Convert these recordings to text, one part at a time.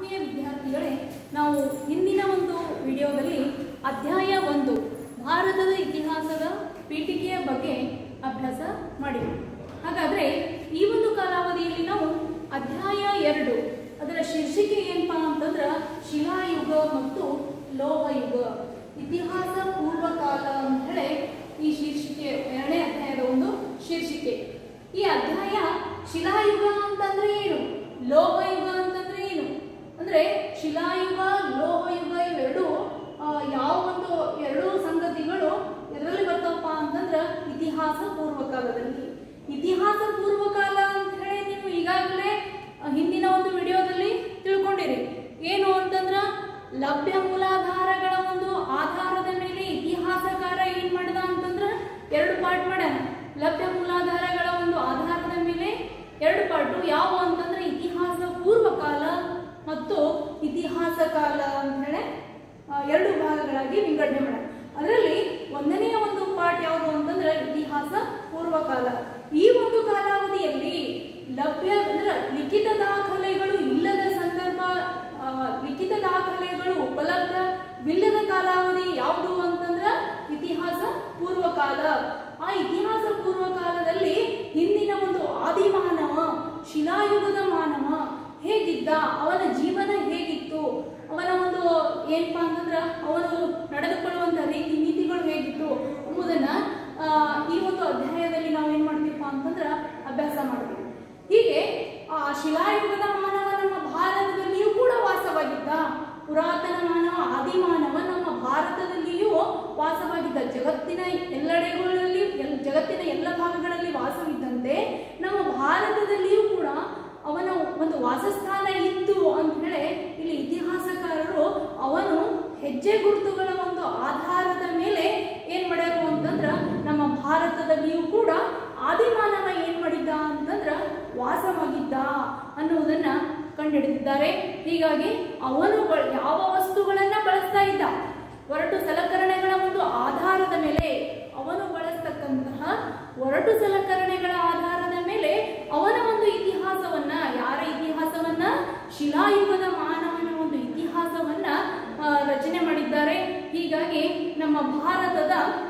ಆತ್ಮೀಯ ವಿದ್ಯಾರ್ಥಿಗಳೇ ನಾವು ಹಿಂದಿನ ಒಂದು ವಿಡಿಯೋದಲ್ಲಿ ಅಧ್ಯಾಯ ಒಂದು ಭಾರತದ ಇತಿಹಾಸದ ಪೀಠಿಕೆಯ ಬಗ್ಗೆ ಅಭ್ಯಾಸ ಮಾಡಿದ್ವಿ ಹಾಗಾದರೆ ಈ ಒಂದು ಕಾಲಾವಧಿಯಲ್ಲಿ ನಾವು ಅಧ್ಯಾಯ ಎರಡು ಅದರ ಶೀರ್ಷಿಕೆ ಏನಪ್ಪಾ ಅಂತಂದ್ರೆ ಶಿಲಾಯುಗ ಮತ್ತು ಲೋಹಯುಗ ಇತಿಹಾಸ ಪೂರ್ವಕಾಲ ಅಂತ ಹೇಳಿ ಈ ಶೀರ್ಷಿಕೆ ಎರಡನೇ ಅಧ್ಯಾಯದ ಒಂದು ಶೀರ್ಷಿಕೆ ಈ ಅಧ್ಯಾಯ ಶಿಲಾಯುಗ ಅಂತಂದ್ರೆ ಏನು ಲೋಹಯುಗ ಅಂತಂದ್ರೆ ಏನು ಅಂದ್ರೆ ಶಿಲಾಯುಗ ಲೋಹಯುಗ ಇವೆರಡು ಆ, ಯಾವ ಒಂದು ಎರಡು ಸಂಗತಿಗಳು ಎದರಲ್ಲಿ ಬರ್ತಾವಪ್ಪ ಅಂತಂದ್ರ ಇತಿಹಾಸ ಪೂರ್ವಕಾಲದಲ್ಲಿ ಇತಿಹಾಸ ಪೂರ್ವಕಾಲ ಅಂತ ಹೇಳಿ ನೀವು ಈಗಾಗಲೇ ಆ, ಹಿಂದಿನ ಒಂದು ವಿಡಿಯೋದಲ್ಲಿ ತಿಳ್ಕೊಂಡಿರಿ ಏನು ಅಂತಂದ್ರ ಲಭ್ಯ ಮೂಲಾಧಾರಗಳ ಒಂದು ಆಧಾರದ ಮೇಲೆ ಇತಿಹಾಸಕಾರ ಏನ್ ಮಾಡಿದ ಅಂತಂದ್ರ ಎರಡು ಪಾರ್ಟ್ ಮಾಡ್ಯಾನ ಲಭ್ಯ ಮೂಲಾಧಾರಗಳ ಒಂದು ಆಧಾರದ ಮೇಲೆ ಎರಡು ಪಾರ್ಟು ಯಾವ ಅಂತಂದ್ರೆ ಇತಿಹಾಸ ಪೂರ್ವಕಾಲ ಮತ್ತು ಇತಿಹಾಸ ಕಾಲ ಅಂತ ಹೇಳಿ ಆ, ಎರಡು ಭಾಗಗಳಾಗಿ ವಿಂಗಡಣೆ ಮಾಡ ಅದರಲ್ಲಿ ಒಂದನೆಯ ಒಂದು ಪಾರ್ಟ್ ಯಾವುದು ಅಂತಂದ್ರೆ ಇತಿಹಾಸ ಪೂರ್ವಕಾಲ ಈ ಒಂದು ಕಾಲಾವಧಿಯಲ್ಲಿ ಲಭ್ಯ ಅಂದ್ರೆ ಲಿಖಿತ ದಾಖಲೆಗಳು ಇಲ್ಲದ ಸಂದರ್ಭ ಆ, ಲಿಖಿತ ದಾಖಲೆಗಳು ಉಪಲಬ್ಧವಿಲ್ಲದ ಕಾಲಾವಧಿ ಯಾವುದು ಅಂತಂದ್ರ ಇತಿಹಾಸ ಪೂರ್ವಕಾಲ ಆ ಇತಿಹಾಸ ಪೂರ್ವಕಾಲದಲ್ಲಿ ಹಿಂದಿನ ಒಂದು ಆದಿಮಾನವ ಶಿಲಾಯುಗದ ಮಾನವ ಹೇಗಿದ್ದ ಅವನ ಜೀವನ ಹೇಗಿತ್ತು ಅವನ ಒಂದು ಏನಪ್ಪಾ ಅಂತಂದ್ರ ಅವನು ನಡೆದುಕೊಳ್ಳುವಂತ ರೀತಿ ನೀತಿಗಳು ಹೇಗಿತ್ತು ಎಂಬುದನ್ನ ಆ, ಈ ಒಂದು ಅಧ್ಯಾಯದಲ್ಲಿ ನಾವು ಏನ್ ಮಾಡ್ತೀವಪ್ಪ ಅಂತಂದ್ರ ಅಭ್ಯಾಸ ಮಾಡ್ತೀವಿ ಹೀಗೆ ಆ ಶಿಲಾಯುಗದ ಮಾನವ ನಮ್ಮ ಭಾರತದಲ್ಲಿಯೂ ಕೂಡ ವಾಸವಾಗಿದ್ದ ಪುರಾತನ ಮಾನವ ಆದಿಮಾನವ ನಮ್ಮ ಭಾರತದಲ್ಲಿಯೂ ವಾಸವಾಗಿದ್ದ ಜಗತ್ತಿನ ಎಲ್ಲೆಡೆಗಳಲ್ಲಿ ಎಲ್- ಜಗತ್ತಿನ ಎಲ್ಲ ಭಾಗಗಳಲ್ಲಿ ವಾಸವಿದ್ದಂತೆ ನಮ್ಮ ಭಾರತದಲ್ಲಿಯೂ ಕೂಡ ಅವನ ಒಂದು ವಾಸಸ್ಥಾನ ಇತ್ತು ಅಂತ ಹೇಳಿ ಇಲ್ಲಿ ಇತಿಹಾಸಕಾರರು ಅವನು ಹೆಜ್ಜೆ ಗುರುತುಗಳ ಒಂದು ಆಧಾರದ ಮೇಲೆ ಏನ್ ಮಾಡ್ಯಾರು ಅಂತಂದ್ರ ನಮ್ಮ ಭಾರತದಲ್ಲಿಯೂ ಕೂಡ ಆದಿಮಾನವ ಏನ್ ಮಾಡಿದ್ದ ಅಂತಂದ್ರ ವಾಸವಾಗಿದ್ದ ಅನ್ನುವುದನ್ನ ಕಂಡುಹಿಡಿದಿದ್ದಾರೆ ಹೀಗಾಗಿ ಅವನು ಬ- ಯಾವ ವಸ್ತುಗಳನ್ನ ಬಳಸ್ತಾ ಇದ್ದ ಒರಟು ಸಲಕರಣೆಗಳ ಒಂದು ಆಧಾರದ ಮೇಲೆ ಅವನು ಬಳಸ್ತಕ್ಕಂತಹ ಒರಟು ಸಲಕರಣೆಗಳ ಆಧಾರದ ಮೇಲೆ ಅವನ ಒಂದು ಇತಿಹಾಸವನ್ನ ಯಾರ ಇತಿಹಾಸವನ್ನ ಶಿಲಾಯುಗದ ಮಾನವನ ಒಂದು ಇತಿಹಾಸವನ್ನ ಆ, ರಚನೆ ಮಾಡಿದ್ದಾರೆ ಹೀಗಾಗಿ ನಮ್ಮ ಭಾರತದ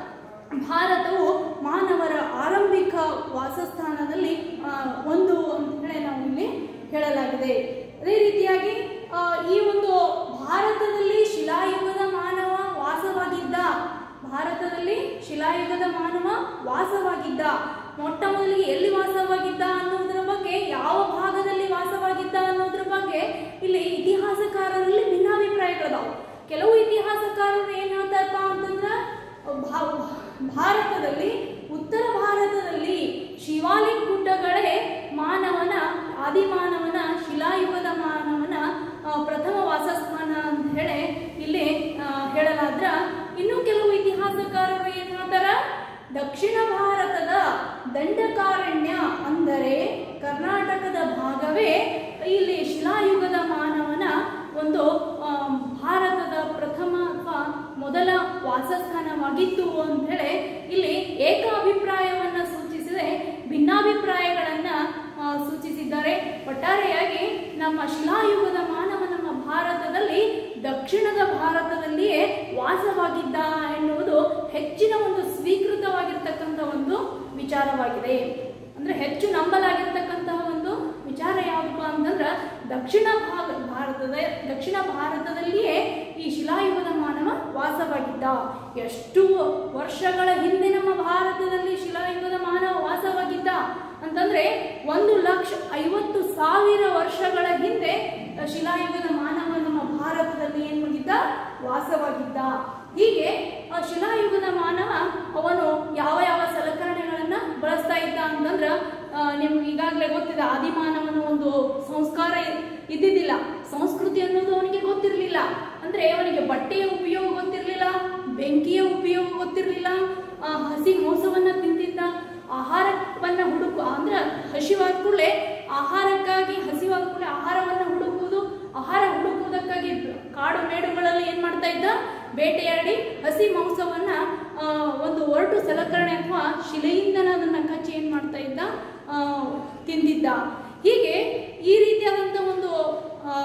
ಭಾರತವು ಮಾನವರ ಆರಂಭಿಕ ವಾಸಸ್ಥಾನದಲ್ಲಿ ಆ, ಒಂದು ಅಂತ ಹೇಳಿ ನಾವು ಇಲ್ಲಿ ಹೇಳಲಾಗಿದೆ ಅದೇ ರೀತಿಯಾಗಿ ಆ, ಈ ಒಂದು ಭಾರತದಲ್ಲಿ ಶಿಲಾಯುಗದ ಮಾನವ ವಾಸವಾಗಿದ್ದ ಭಾರತದಲ್ಲಿ ಶಿಲಾಯುಗದ ಮಾನವ ವಾಸವಾಗಿದ್ದ ಮೊಟ್ಟ ಮೊದಲಿಗೆ ಎಲ್ಲಿ ವಾಸವಾಗಿದ್ದ ಅನ್ನೋದರ ಬಗ್ಗೆ ಯಾವ ಭಾಗದಲ್ಲಿ ವಾಸವಾಗಿದ್ದ ಅನ್ನೋದ್ರ ಬಗ್ಗೆ ಇಲ್ಲಿ ಇತಿಹಾಸಕಾರರಲ್ಲಿ ಭಿನ್ನಾಭಿಪ್ರಾಯಗಳಿದಾವೆ ಕೆಲವು ಇತಿಹಾಸಕಾರರು ಏನ್ ಹೇಳ್ತಾರಪ್ಪ ಅಂತಂದ್ರ ಭಾ- ಭಾರತದಲ್ಲಿ ಉತ್ತರ ಭಾರತದಲ್ಲಿ ಶಿವಾಲಿಕ್ ಗುಡ್ಡಗಳೇ ಮಾನವನ ಆದಿಮಾನವನ ಶಿಲಾಯುಗದ ಮಾನವನ ಆ, ಪ್ರಥಮ ವಾಸಸ್ಥಾನ ಅಂತ ಹೇಳಿ ಇಲ್ಲಿ ಆ, ಹೇಳಲಾದ್ರ ಇನ್ನು ಕೆಲವು ಇತಿಹಾಸಕಾರರು ಏನ್ ಹೇಳ್ತಾರ ದಕ್ಷಿಣ ಭಾರತದ ದಂಡಕಾರಣ್ಯ ಅಂದರೆ ಕರ್ನಾಟಕದ ಭಾಗವೇ ಇಲ್ಲಿ ಶಿಲಾಯುಗದ ಮಾನವನ ಒಂದು ಆ, ಭಾರತದ ಪ್ರಥಮ ಅಥವಾ ಮೊದಲ ವಾಸಸ್ಥಾನವಾಗಿತ್ತು ಅಂತ ಹೇಳಿ ಇಲ್ಲಿ ಏಕಾಭಿಪ್ರಾಯವನ್ನ ಸೂಚಿಸದೆ ಭಿನ್ನಾಭಿಪ್ರಾಯಗಳನ್ನ ಆ, ಸೂಚಿಸಿದ್ದಾರೆ ಒಟ್ಟಾರೆಯಾಗಿ ನಮ್ಮ ಶಿಲಾಯುಗದ ಮಾನವ ನಮ್ಮ ಭಾರತದಲ್ಲಿ ದಕ್ಷಿಣದ ಭಾರತದಲ್ಲಿಯೇ ವಾಸವಾಗಿದ್ದ ಎನ್ನುವುದು ಹೆಚ್ಚಿನ ಒಂದು ಸ್ವೀಕೃತವಾಗಿರ್ತಕ್ಕಂಥ ಒಂದು ವಿಚಾರವಾಗಿದೆ ಅಂದ್ರೆ ಹೆಚ್ಚು ನಂಬಲಾಗಿರ್ತಕ್ಕಂತಹ ಒಂದು ವಿಚಾರ ಯಾವಪ್ಪ ಅಂತಂದ್ರ ದಕ್ಷಿಣ ಭಾಗ ಭಾರತದ ದಕ್ಷಿಣ ಭಾರತದಲ್ಲಿಯೇ ಈ ಶಿಲಾಯುಗದ ಮಾನವ ವಾಸವಾಗಿದ್ದ ಎಷ್ಟು ವರ್ಷಗಳ ಹಿಂದೆ ನಮ್ಮ ಭಾರತದಲ್ಲಿ ಶಿಲಾಯುಗದ ಮಾನವ ವಾಸವಾಗಿದ್ದ ಅಂತಂದ್ರೆ ಒಂದು ಲಕ್ಷ ಐವತ್ತು ಸಾವಿರ ವರ್ಷಗಳ ಹಿಂದೆ ಶಿಲಾಯುಗದ ಮಾನವ ನಮ್ಮ ಭಾರತದಲ್ಲಿ ಏನ್ ಮಾಡಿದ್ದ ವಾಸವಾಗಿದ್ದ ಹೀಗೆ ಆ ಶಿಲಾಯುಗದ ಮಾನವ ಅವನು ಯಾವ ಯಾವ ಸಲಕರಣೆಗಳನ್ನ ಬಳಸ್ತಾ ಇದ್ದ ಅಂತಂದ್ರ ಆ, ನಿಮ್ಗೆ ಈಗಾಗಲೇ ಗೊತ್ತಿದೆ ಆದಿಮಾನವನ ಒಂದು ಸಂಸ್ಕಾರ ಇದ್ದಿದ್ದಿಲ್ಲ ಸಂಸ್ಕೃತಿ ಅನ್ನೋದು ಅವನಿಗೆ ಗೊತ್ತಿರಲಿಲ್ಲ ಅಂದ್ರೆ ಅವನಿಗೆ ಬಟ್ಟೆಯ ಉಪಯೋಗ ಗೊತ್ತಿರಲಿಲ್ಲ ಬೆಂಕಿಯ ಉಪಯೋಗ ಗೊತ್ತಿರಲಿಲ್ಲ ಆ, ಹಸಿ ಮೋಸವನ್ನ ತಿಂತಿದ್ದ ಆಹಾರವನ್ನ ಹುಡುಕು ಅಂದ್ರೆ ಹಸಿವಾದ ಕೂಡಲೇ ಆಹಾರಕ್ಕಾಗಿ ಹಸಿವಾದ ಕೂಡಲೇ ಆಹಾರವನ್ನ ಹುಡುಕುವುದು ಆಹಾರ ಹುಡುಕುವುದಕ್ಕಾಗಿ ಕಾಡು ಮೇಡುಗಳಲ್ಲಿ ಏನ್ ಮಾಡ್ತಾ ಇದ್ದ ಬೇಟೆಯಾಡಿ ಹಸಿ ಮಾಂಸವನ್ನ ಆ, ಒಂದು ಒರಟು ಸಲಕರಣೆ ಅಥವಾ ಶಿಲೆಯಿಂದನ ಅದನ್ನ ಕಚ್ಚಿ ಏನ್ ಮಾಡ್ತಾ ಇದ್ದ ಆ, ತಿಂದಿದ್ದ ಹೀಗೆ ಈ ರೀತಿಯಾದಂಥ ಒಂದು ಆ, ಒಂದು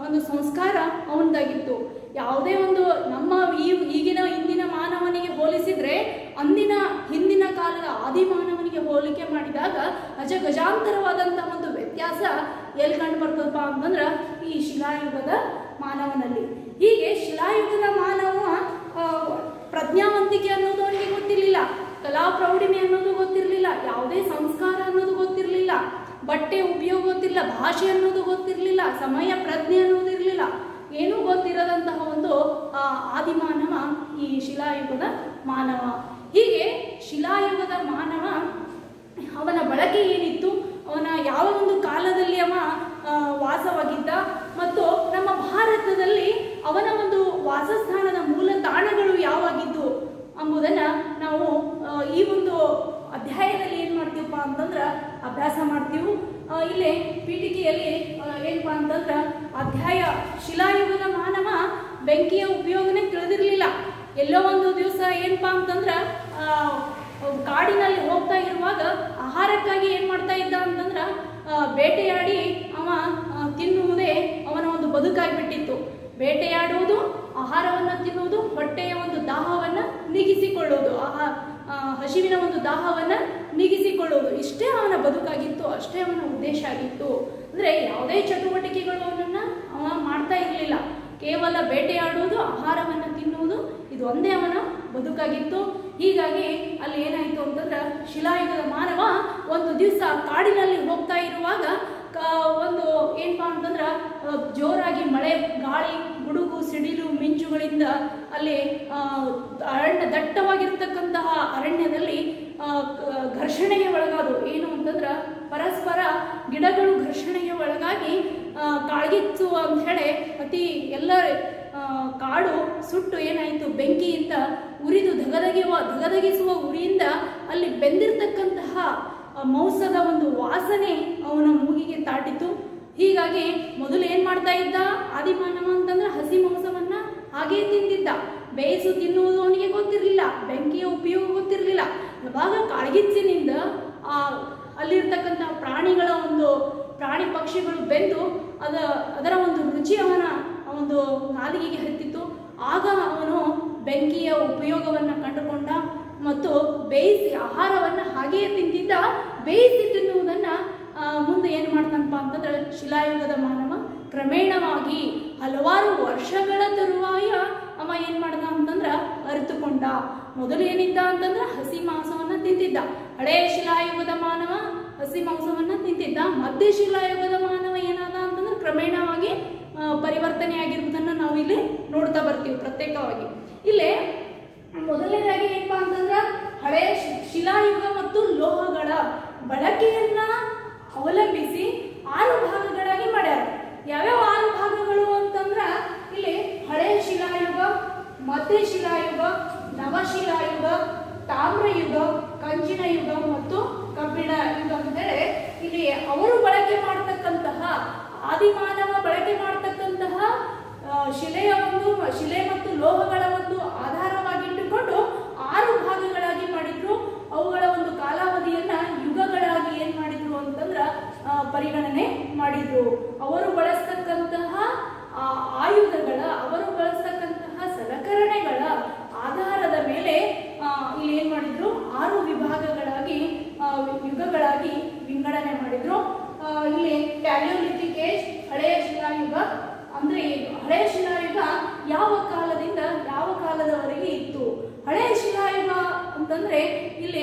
ಒಂದು ಸಂಸ್ಕಾರ ಅವನದಾಗಿತ್ತು ಯಾವುದೇ ಒಂದು ನಮ್ಮ ಈ ಈಗಿನ ಇಂದಿನ ಮಾನವನಿಗೆ ಹೋಲಿಸಿದ್ರೆ ಅಂದಿನ ಹಿಂದಿನ ಕಾಲದ ಆದಿಮಾನವನಿಗೆ ಹೋಲಿಕೆ ಮಾಡಿದಾಗ ಅಜ ಗಜಾಂತರವಾದಂತಹ ಒಂದು ವ್ಯತ್ಯಾಸ ಎಲ್ಲಿ ಕಂಡು ಬರ್ತದಪ್ಪ ಅಂತಂದ್ರೆ ಈ ಶಿಲಾಯುಗದ ಮಾನವನಲ್ಲಿ ಹೀಗೆ ಶಿಲಾಯುಗದ ಮಾನವ ಆ, ಪ್ರಜ್ಞಾವಂತಿಕೆ ಅನ್ನೋದು ಅವನಿಗೆ ಗೊತ್ತಿರಲಿಲ್ಲ ಕಲಾ ಪ್ರೌಢಿಮೆ ಅನ್ನೋದು ಗೊತ್ತಿರಲಿಲ್ಲ ಯಾವುದೇ ಸಂಸ್ಕಾರ ಅನ್ನೋದು ಗೊತ್ತಿರಲಿಲ್ಲ ಬಟ್ಟೆ ಉಪಯೋಗ ಗೊತ್ತಿರಲಿಲ್ಲ ಭಾಷೆ ಅನ್ನೋದು ಗೊತ್ತಿರಲಿಲ್ಲ ಸಮಯ ಪ್ರಜ್ಞೆ ಅನ್ನೋದು ಇರಲಿಲ್ಲ ಏನೂ ಗೊತ್ತಿರದಂತಹ ಒಂದು ಆ, ಆದಿಮಾನವ ಈ ಶಿಲಾಯುಗದ ಮಾನವ ಹೀಗೆ ಶಿಲಾಯುಗದ ಮಾನವ ಅವನ ಬಳಕೆ ಏನಿತ್ತು ಅವನ ಯಾವ ಒಂದು ಕಾಲದಲ್ಲಿ ಅವ ಆ, ವಾಸವಾಗಿದ್ದ ಮತ್ತು ನಮ್ಮ ಭಾರತದಲ್ಲಿ ಅವನ ಒಂದು ವಾಸಸ್ಥಾನದ ಮೂಲ ತಾಣಗಳು ಯಾವಾಗಿದ್ದು ಎಂಬುದನ್ನು ನಾವು ಆ, ಈ ಒಂದು ಅಧ್ಯಾಯದಲ್ಲಿ ಏನು ಮಾಡ್ತೀವಪ್ಪ ಅಂತಂದ್ರೆ ಅಭ್ಯಾಸ ಮಾಡ್ತೀವಿ ಆ, ಇಲ್ಲೇ ಪೀಠಿಕೆಯಲ್ಲಿ ಆ, ಏನಪ್ಪ ಅಂತಂದ್ರೆ ಅಧ್ಯಾಯ ಶಿಲಾಯುಗದ ಮಾನವ ಬೆಂಕಿಯ ಉಪಯೋಗನೇ ತಿಳಿದಿರಲಿಲ್ಲ ಎಲ್ಲೋ ಒಂದು ದಿವಸ ಏನಪ್ಪ ಅಂತಂದ್ರೆ ಆ, ಕಾಡಿನಲ್ಲಿ ಹೋಗ್ತಾ ಇರುವಾಗ ಆಹಾರಕ್ಕಾಗಿ ಏನು ಮಾಡ್ತಾ ಇದ್ದ ಅಂತಂದ್ರೆ ಆ, ಬೇಟೆಯಾಡಿ ಅವ ಆ, ತಿನ್ನುವುದೇ ಅವನ ಒಂದು ಬದುಕಾಗಿಬಿಟ್ಟಿತ್ತು ಬೇಟೆಯಾಡುವುದು ಆಹಾರವನ್ನು ತಿನ್ನುವುದು ಹೊಟ್ಟೆಯ ಒಂದು ದಾಹವನ್ನು ನೀಗಿಸಿಕೊಳ್ಳುವುದು ಆಹಾ ಆ, ಹಸಿವಿನ ಒಂದು ದಾಹವನ್ನು ನೀಗಿಸಿಕೊಳ್ಳುವುದು ಇಷ್ಟೇ ಅವನ ಬದುಕಾಗಿತ್ತು ಅಷ್ಟೇ ಅವನ ಉದ್ದೇಶ ಆಗಿತ್ತು ಅಂದರೆ ಯಾವುದೇ ಚಟುವಟಿಕೆಗಳು ಅವನನ್ನು ಅವ ಮಾಡ್ತಾ ಇರಲಿಲ್ಲ ಕೇವಲ ಬೇಟೆಯಾಡುವುದು ಆಹಾರವನ್ನು ತಿನ್ನುವುದು ಇದು ಒಂದೇ ಅವನ ಬದುಕಾಗಿತ್ತು ಹೀಗಾಗಿ ಅಲ್ಲಿ ಏನಾಯಿತು ಅಂತಂದ್ರೆ ಶಿಲಾಯುಗದ ಮಾನವ ಒಂದು ದಿವಸ ಕಾಡಿನಲ್ಲಿ ಹೋಗ್ತಾ ಇರುವಾಗ ಕ- ಒಂದು ಏನಪ್ಪಾ ಅಂತಂದ್ರೆ ಆ, ಜೋರಾಗಿ ಮಳೆ ಗಾಳಿ ಗುಡುಗು ಸಿಡಿಲು ಮಿಂಚುಗಳಿಂದ ಅಲ್ಲಿ ಆ, ಅರಣ್ಯ ದಟ್ಟವಾಗಿರ್ತಕ್ಕಂತಹ ಅರಣ್ಯದಲ್ಲಿ ಆ, ಕ- ಘರ್ಷಣೆಗೆ ಒಳಗಾದವು ಏನು ಅಂತಂದ್ರೆ ಪರಸ್ಪರ ಗಿಡಗಳು ಘರ್ಷಣೆಗೆ ಒಳಗಾಗಿ ಆ, ಕಾಳ್ಗಿಚ್ಚು ಅಂತ ಹೇಳಿ ಅತಿ ಎಲ್ಲ ಆ, ಕಾಡು ಸುಟ್ಟು ಏನಾಯಿತು ಬೆಂಕಿಯಿಂದ ಉರಿದು ಧಗಧಗಿಯುವ ಧಗಧಗಿಸುವ ಉರಿಯಿಂದ ಅಲ್ಲಿ ಬೆಂದಿರ್ತಕ್ಕಂತಹ ಆ ಮೌಸದ ಒಂದು ವಾಸನೆ ಅವನ ಮೂಗಿಗೆ ತಾಟಿತು ಹೀಗಾಗಿ ಮೊದಲು ಏನು ಮಾಡ್ತಾ ಇದ್ದ ಆದಿಮಾನವ ಅಂತಂದ್ರೆ ಹಸಿ ಮಾಂಸವನ್ನ ಹಾಗೇ ತಿಂದಿದ್ದ ಬೇಯಿಸು ತಿನ್ನುವುದು ಅವನಿಗೆ ಗೊತ್ತಿರಲಿಲ್ಲ ಬೆಂಕಿಯ ಉಪಯೋಗ ಗೊತ್ತಿರಲಿಲ್ಲ ಯಾವಾಗ ಕಾಳ್ಗಿಚ್ಚಿನಿಂದ ಆ ಅಲ್ಲಿರ್ತಕ್ಕಂತಹ ಪ್ರಾಣಿಗಳ ಒಂದು ಪ್ರಾಣಿ ಪಕ್ಷಿಗಳು ಬೆಂದು ಅದ ಅದರ ಒಂದು ರುಚಿ ಅವನ ಒಂದು ನಾಲಿಗೆಗೆ ಹತ್ತಿತ್ತು ಆಗ ಅವನು ಬೆಂಕಿಯ ಉಪಯೋಗವನ್ನು ಕಂಡುಕೊಂಡ ಮತ್ತು ಬೇಯಿಸಿ ಆಹಾರವನ್ನು ಹಾಗೆಯೇ ತಿಂತಿದ್ದ ಬೇಯಿಸಿ ತಿನ್ನುವುದನ್ನು ಆ, ಮುಂದೆ ಏನು ಮಾಡ್ತಾನಪ್ಪ ಅಂತಂದ್ರೆ ಶಿಲಾಯುಗದ ಮಾನವ ಕ್ರಮೇಣವಾಗಿ ಹಲವಾರು ವರ್ಷಗಳ ತರುವಾಯ ಅವ ಏನು ಮಾಡ್ದ ಅಂತಂದ್ರೆ ಅರಿತುಕೊಂಡ ಮೊದಲು ಏನಿದ್ದ ಅಂತಂದ್ರೆ ಹಸಿ ಮಾಂಸವನ್ನ ತಿಂತಿದ್ದ ಹಳೆಯ ಶಿಲಾಯುಗದ ಮಾನವ ಹಸಿ ಮಾಂಸವನ್ನ ತಿಂತಿದ್ದ ಮಧ್ಯ ಶಿಲಾಯುಗದ ಮಾನವ ಏನಾದ ಅಂತಂದ್ರೆ ಕ್ರಮೇಣವಾಗಿ ಆ, ಪರಿವರ್ತನೆ ಆಗಿರುವುದನ್ನು ನಾವು ಇಲ್ಲಿ ನೋಡ್ತಾ ಬರ್ತೀವಿ ಪ್ರತ್ಯೇಕವಾಗಿ ಇಲ್ಲೇ ಮೊದಲನೇದಾಗಿ ಏನಪ್ಪಾ ಅಂತಂದ್ರ ಹಳೆಯ ಶಿ- ಶಿಲಾಯುಗ ಮತ್ತು ಲೋಹಗಳ ಬಳಕೆಯನ್ನ ಅವಲಂಬಿಸಿ ಆರು ಭಾಗಗಳಾಗಿ ಮಾಡ್ಯಾರ ಯಾವ್ಯಾವ ಆರು ಭಾಗಗಳು ಅಂತಂದ್ರ ಇಲ್ಲಿ ಹಳೆಯ ಶಿಲಾಯುಗ ಮಧ್ಯ ಶಿಲಾಯುಗ ನವಶಿಲಾಯುಗ ತಾಮ್ರಯುಗ ಕಂಚಿನ ಯುಗ ಮತ್ತು ಕಬ್ಬಿಣ ಯುಗ ಅಂತೇಳಿ ಇಲ್ಲಿ ಅವರು ಬಳಕೆ ಮಾಡತಕ್ಕಂತಹ ಆದಿಮಾನವ ಬಳಕೆ ಮಾಡತಕ್ಕಂತಹ ಆ, ಶಿಲೆಯ ಒಂದು ಶಿಲೆ ಮತ್ತು ಲೋಹಗಳ ಒಂದು ಆಧಾರವಾಗಿಟ್ಟುಕೊಂಡು ಆರು ಭಾಗಗಳಾಗಿ ಮಾಡಿದ್ರು ಅವುಗಳ ಒಂದು ಕಾಲಾವಧಿಯನ್ನ ಯುಗಗಳಾಗಿ ಏನ್ ಮಾಡಿದ್ರು ಅಂತಂದ್ರ ಆ, ಪರಿಗಣನೆ ಮಾಡಿದ್ರು ಅವರು ಬಳಸ್ತಕ್ಕಂತಹ ಆ, ಆಯುಧಗಳ ಅವರು ಬಳಸ್ತಕ್ಕಂತಹ ಸಲಕರಣೆಗಳ ಆಧಾರದ ಮೇಲೆ ಆ, ಇಲ್ಲಿ ಏನ್ ಮಾಡಿದ್ರು ಆರು ವಿಭಾಗಗಳಾಗಿ ಆ, ಯುಗಗಳಾಗಿ ವಿಂಗಡಣೆ ಮಾಡಿದ್ರು ಆ, ಇಲ್ಲಿ ಪ್ಯಾಲಿಯೋಲಿಥಿಕ್ ಏಜ್ ಹಳೆಯ ಶಿಲಾಯುಗ ಅಂದ್ರೆ ಏನು ಹಳೆಯ ಶಿಲಾಯುಗ ಯಾವ ಕಾಲದಿಂದ ಯಾವ ಕಾಲದವರೆಗೆ ಇತ್ತು ಹಳೆಯ ಶಿಲಾಯುಗ ಅಂತಂದ್ರೆ ಇಲ್ಲಿ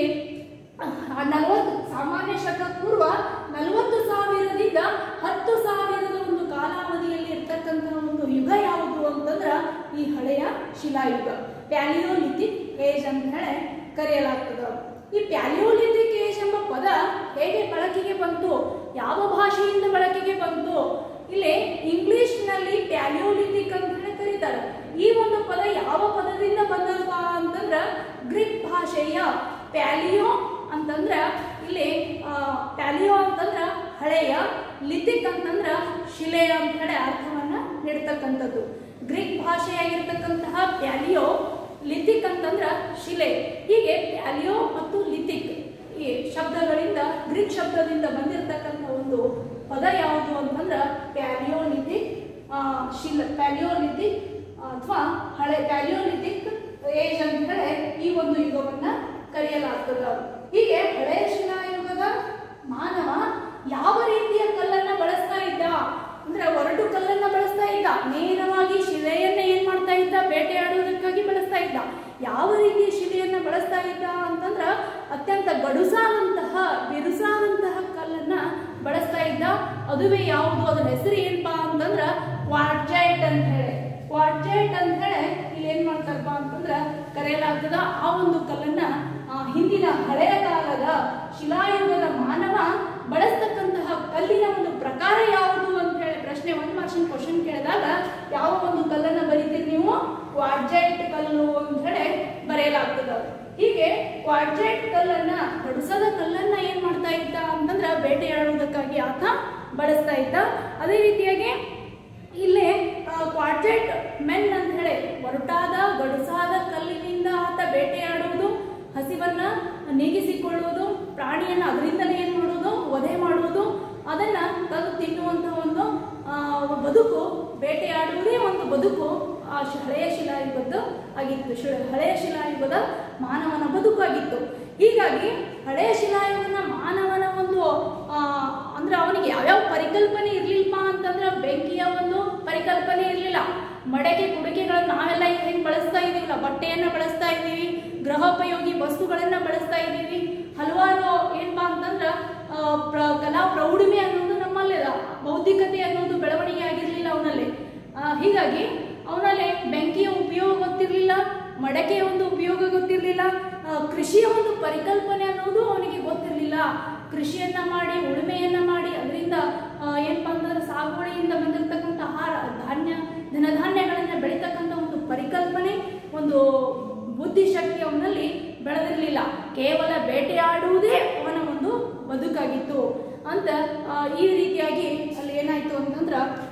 ನಲವತ್ತು ಸಾಮಾನ್ಯ ಶಕ ಪೂರ್ವ ನಲವತ್ತು ಸಾವಿರದಿಂದ ಹತ್ತು ಸಾವಿರದ ಒಂದು ಕಾಲಾವಧಿಯಲ್ಲಿ ಇರ್ತಕ್ಕಂತಹ ಒಂದು ಯುಗ ಯಾವುದು ಅಂತಂದ್ರ ಈ ಹಳೆಯ ಶಿಲಾಯುಗ ಪ್ಯಾಲಿಯೋಲಿಥಿಕ್ ಏಜ್ ಅಂತ ಹೇಳಿ ಕರೆಯಲಾಗ್ತದ ಈ ಪ್ಯಾಲಿಯೋಲಿಥಿಕ್ ಏಜ್ ಎಂಬ ಪದ ಹೇಗೆ ಬಳಕೆಗೆ ಬಂತು ಯಾವ ಭಾಷೆಯಿಂದ ಬಳಕೆಗೆ ಬಂತು ಇಲ್ಲಿ ಇಂಗ್ಲಿಷ್ನಲ್ಲಿ ಪ್ಯಾಲಿಯೋಲಿಥಿಕ್ ಅಂತ ಹೇಳಿ ಕರೀತಾರೆ ಈ ಒಂದು ಪದ ಯಾವ ಪದದಿಂದ ಬಂದದಪ್ಪ ಅಂತಂದ್ರ ಗ್ರೀಕ್ ಭಾಷೆಯ ಪ್ಯಾಲಿಯೋ ಅಂತಂದ್ರ ಇಲ್ಲಿ ಆ, ಪ್ಯಾಲಿಯೋ ಅಂತಂದ್ರ ಹಳೆಯ ಲಿಥಿಕ್ ಅಂತಂದ್ರ ಶಿಲೆ ಅಂತ ಹೇಳಿ ಅರ್ಥವನ್ನ ನೀಡ್ತಕ್ಕಂಥದ್ದು ಗ್ರೀಕ್ ಭಾಷೆಯಾಗಿರ್ತಕ್ಕಂತಹ ಪ್ಯಾಲಿಯೋ ಲಿಥಿಕ್ ಅಂತಂದ್ರ ಶಿಲೆ ಹೀಗೆ ಪ್ಯಾಲಿಯೋ ಮತ್ತು ಲಿಥಿಕ್ ಈ ಶಬ್ದಗಳಿಂದ ಗ್ರೀಕ್ ಶಬ್ದದಿಂದ ಬಂದಿರತಕ್ಕಂಥ ಒಂದು ಪದ ಯಾವುದು ಅಂತಂದ್ರ ಪ್ಯಾಲಿಯೋಲಿಥಿಕ್ ಶಿಲ್ ಪ್ಯಾಲಿಯೋಲಿಥಿಕ್ ಅಥವಾ ಹಳೆ ಪ್ಯಾಲಿಯೋಲಿಥಿಕ್ ಏಜ್ ಅಂತ ಹೇಳಿ ಈ ಒಂದು ಯುಗವನ್ನ ಕರೆಯಲಾಗ್ತದೆ ಹೀಗೆ ಹಳೆಯ ಶಿಲಾಯುಗದ ಮಾನವ ಯಾವ ರೀತಿಯ ಕಲ್ಲನ್ನ ಬಳಸ್ತಾ ಇದ್ದ ಅಂದ್ರೆ ಒರಟು ಕಲ್ಲನ್ನ ಬಳಸ್ತಾ ಇದ್ದ ನೇರವಾಗಿ ಶಿಲೆಯನ್ನ ಏನ್ ಮಾಡ್ತಾ ಇದ್ದ ಬೇಟೆಯಾಡುವುದಕ್ಕಾಗಿ ಬಳಸ್ತಾ ಇದ್ದ ಯಾವ ರೀತಿಯ ಶಿಲೆಯನ್ನ ಬಳಸ್ತಾ ಇದ್ದ ಅಂತಂದ್ರ ಅತ್ಯಂತ ಗಡುಸಾದಂತಹ ಬಿರುಸಾದಂತಹ ಕಲ್ಲನ್ನ ಬಳಸ್ತಾ ಇದ್ದ ಅದುವೇ ಯಾವುದು ಅದರ ಹೆಸರು ಏನಪ್ಪಾ ಅಂತಂದ್ರ ಕ್ವಾರ್ಜೈಟ್ ಅಂತ ಹೇಳಿ ಕ್ವಾರ್ಜೈಟ್ ಅಂತ ಹೇಳಿ ಇಲ್ಲಿ ಏನ್ ಮಾಡ್ತಾರಪ್ಪ ಅಂತಂದ್ರ ಕರೆಯಲಾಗ್ತದ ಆ ಒಂದು ಕಲ್ಲನ್ನ ಆ, ಹಿಂದಿನ ಹಳೆಯ ಕಾಲದ ಶಿಲಾಯುಗದ ಮಾನವ ಬಳಸ್ತಕ್ಕಂತಹ ಕಲ್ಲಿನ ಒಂದು ಪ್ರಕಾರ ಯಾವುದು ಅಂತ ಹೇಳಿ ಪ್ರಶ್ನೆ ಒಂದು ಮಾರ್ಷನ್ ಕ್ವಶನ್ ಕೇಳಿದಾಗ ಯಾವ ಒಂದು ಕಲ್ಲನ್ನ ಬರೀತೀರಿ ನೀವು ಕ್ವಾರ್ಜೈಟ್ ಕಲ್ಲು ಅಂತ ಹೇಳಿ ಬರೆಯಲಾಗ್ತದ ಹೀಗೆ ಕ್ವಾರ್ಜೈಟ್ ಕಲ್ಲನ್ನ ಹೊಡಿಸದ ಕಲ್ಲನ್ನ ಏನ್ ಮಾಡ್ತಾ ಇದ್ದ ಅಂತಂದ್ರ ಬೇಟೆಯಾಡುವುದಕ್ಕಾಗಿ ಆತ ಬಳಸ್ತಾ ಇದ್ದ ಅದೇ ರೀತಿಯಾಗಿ ಇಲ್ಲೇ ಕ್ವಾರ್ಜೆಟ್ ಮೆನ್ ಅಂತ ಹೇಳಿ ಒರಟಾದ ಗಡುಸಾದ ಕಲ್ಲಿನಿಂದ ಆತ ಬೇಟೆಯಾಡುವುದು ಹಸಿವನ್ನ ನೀಗಿಸಿಕೊಳ್ಳುವುದು ಪ್ರಾಣಿಯನ್ನ ಅದರಿಂದಲೇ ಏನ್ ಮಾಡುವುದು ವಧೆ ಮಾಡುವುದು ಅದನ್ನ ತಂದು ತಿನ್ನುವಂತಹ ಒಂದು ಆ, ಬದುಕು ಬೇಟೆಯಾಡುವುದೇ ಒಂದು ಬದುಕು ಆ ಶಿ- ಹಳೆಯ ಶಿಲಾಯುಗದ್ದು ಆಗಿತ್ತು ಶಿ- ಹಳೆಯ ಶಿಲಾಯುಗದ ಮಾನವನ ಬದುಕಾಗಿತ್ತು ಹೀಗಾಗಿ ಹಳೆಯ ಶಿಲಾಯುಗನ ಮಾನವನ ಒಂದು ಆ, ಅಂದ್ರೆ ಅವನಿಗೆ ಯಾವ್ಯಾವ ಪರಿಕಲ್ಪನೆ ಇರ್ಲಿಲ್ಪ ಅಂತಂದ್ರೆ ಬೆಂಕಿಯ ಒಂದು ಪರಿಕಲ್ಪನೆ ಇರಲಿಲ್ಲ ಮಡಕೆ ಕುಡಿಕೆಗಳನ್ನ ನಾವೆಲ್ಲ ಈಗ ಹೆಂಗ್ ಬಳಸ್ತಾ ಇದೀವಲ್ಲ ಬಟ್ಟೆಯನ್ನ ಬಳಸ್ತಾ ಇದೀವಿ ಗೃಹೋಪಯೋಗಿ ವಸ್ತುಗಳನ್ನ ಬಳಸ್ತಾ ಇದೀವಿ ಹಲವಾರು ಏನಪ್ಪಾ ಅಂತಂದ್ರ ಆ, ಪ್ರ- ಕಲಾ ಪ್ರೌಢಿಮೆ ಅನ್ನೋದು ನಮ್ಮಲ್ಲಿಲ್ಲ ಬೌದ್ಧಿಕತೆ ಅನ್ನೋದು ಬೆಳವಣಿಗೆ ಆಗಿರ್ಲಿಲ್ಲ ಅವನಲ್ಲಿ ಹೀಗಾಗಿ ಅವನಲ್ಲಿ ಬೆಂಕಿಯ ಉಪಯೋಗ ಗೊತ್ತಿರಲಿಲ್ಲ ಮಡಕೆಯ ಒಂದು ಉಪಯೋಗ ಗೊತ್ತಿರಲಿಲ್ಲ ಕೃಷಿಯ ಒಂದು ಪರಿಕಲ್ಪನೆ ಅನ್ನೋದು ಅವನಿಗೆ ಗೊತ್ತಿರಲಿಲ್ಲ ಕೃಷಿಯನ್ನ ಮಾಡಿ ಉಳುಮೆಯನ್ನ ಮಾಡಿ ಅದರಿಂದ ಏನಪ್ಪಾ ಅಂತಂದ್ರೆ ಸಾಗುವಳಿಯಿಂದ ಬಂದಿರತಕ್ಕಂಥ ಆಹಾರ ಧಾನ್ಯ ಧನಧಾನ್ಯಗಳನ್ನ ಬೆಳೀತಕ್ಕಂಥ ಒಂದು ಪರಿಕಲ್ಪನೆ ಒಂದು ಬುದ್ಧಿಶಕ್ತಿ ಅವನಲ್ಲಿ ಬೆಳೆದಿರಲಿಲ್ಲ ಕೇವಲ ಬೇಟೆಯಾಡುವುದೇ ಅವನ ಒಂದು ಬದುಕಾಗಿತ್ತು ಅಂತ ಆ, ಈ ರೀತಿಯಾಗಿ ಅಲ್ಲಿ ಏನಾಯ್ತು ಅಂತಂದ್ರ